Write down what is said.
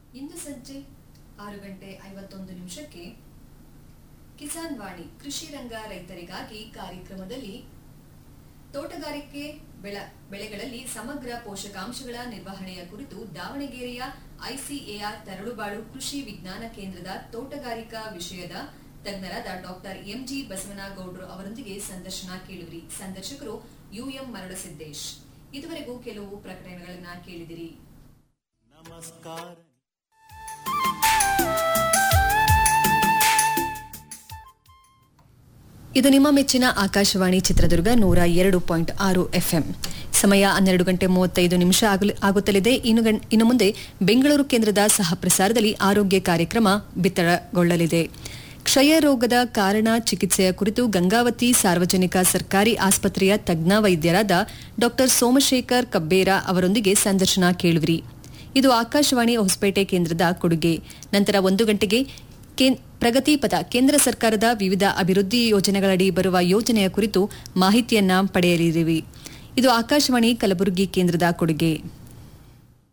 ಇಂದು ಸಂಜೆ ಆರು ಗಂಟೆ ಐವತ್ತೊಂದು ನಿಮಿಷಕ್ಕೆ ಕಿಸಾನ್ ವಾಣಿ ಕೃಷಿ ರಂಗ ರೈತರಿಗಾಗಿ ಕಾರ್ಯಕ್ರಮದಲ್ಲಿ ತೋಟಗಾರಿಕೆ ಬೆಳ ಬೆಳೆಗಳಲ್ಲಿ ಸಮಗ್ರ ಪೋಷಕಾಂಶಗಳ ನಿರ್ವಹಣೆಯ ಕುರಿತು ದಾವಣಗೆರೆಯ ಐಸಿಎಆರ್ ತರಳುಬಾಳು ಕೃಷಿ ವಿಜ್ಞಾನ ಕೇಂದ್ರದ ತೋಟಗಾರಿಕಾ ವಿಷಯದ ತಜ್ಞರಾದ ಡಾಕ್ಟರ್ ಎಂಜಿ ಬಸವನಗೌಡ್ರು ಅವರೊಂದಿಗೆ ಸಂದರ್ಶನ ಕೇಳುವಿರಿ ಸಂದರ್ಶಕರು ಯುಎಂ ಮರಳಸಿದ್ದೇಶ್ ಇದುವರೆಗೂ ಕೆಲವು ಪ್ರಕಟಣೆಗಳನ್ನ ಕೇಳಿದಿರಿ ನಮಸ್ಕಾರ ಇದು ನಿಮ್ಮ ಮೆಚ್ಚಿನ ಆಕಾಶವಾಣಿ ಚಿತ್ರದುರ್ಗ ನೂರ ಎರಡು ಪಾಯಿಂಟ್ ಆರು ಎಫ್ಎಂ ಸಮಯ ಹನ್ನೆರಡು ಗಂಟೆ ಮೂವತ್ತೈದು ನಿಮಿಷ ಆಗಲು- ಆಗುತ್ತಲಿದೆ ಇನ್ನು ಗಂ- ಇನ್ನು ಮುಂದೆ ಬೆಂಗಳೂರು ಕೇಂದ್ರದ ಸಹ ಪ್ರಸಾರದಲ್ಲಿ ಆರೋಗ್ಯ ಕಾರ್ಯಕ್ರಮ ಬಿತ್ತರಗೊಳ್ಳಲಿದೆ ಕ್ಷಯ ರೋಗದ ಕಾರಣ ಚಿಕಿತ್ಸೆಯ ಕುರಿತು ಗಂಗಾವತಿ ಸಾರ್ವಜನಿಕ ಸರ್ಕಾರಿ ಆಸ್ಪತ್ರೆಯ ತಜ್ಞ ವೈದ್ಯರಾದ ಡಾ ಸೋಮಶೇಖರ್ ಕಬ್ಬೇರ ಅವರೊಂದಿಗೆ ಸಂದರ್ಶನ ಕೇಳುವಿರಿ ಇದು ಆಕಾಶವಾಣಿ ಹೊಸಪೇಟೆ ಕೇಂದ್ರದ ಕೊಡುಗೆ ನಂತರ ಒಂದು ಗಂಟೆಗೆ ಕೇನ್- ಪ್ರಗತಿ ಪಥ ಕೇಂದ್ರ ಸರ್ಕಾರದ ವಿವಿಧ ಅಭಿವೃದ್ಧಿ ಯೋಜನೆಗಳಡಿ ಬರುವ ಯೋಜನೆಯ ಕುರಿತು ಮಾಹಿತಿಯನ್ನ ಪಡೆಯಲಿದ್ದೀವಿ ಇದು ಆಕಾಶವಾಣಿ ಕಲಬುರಗಿ ಕೇಂದ್ರದ ಕೊಡುಗೆ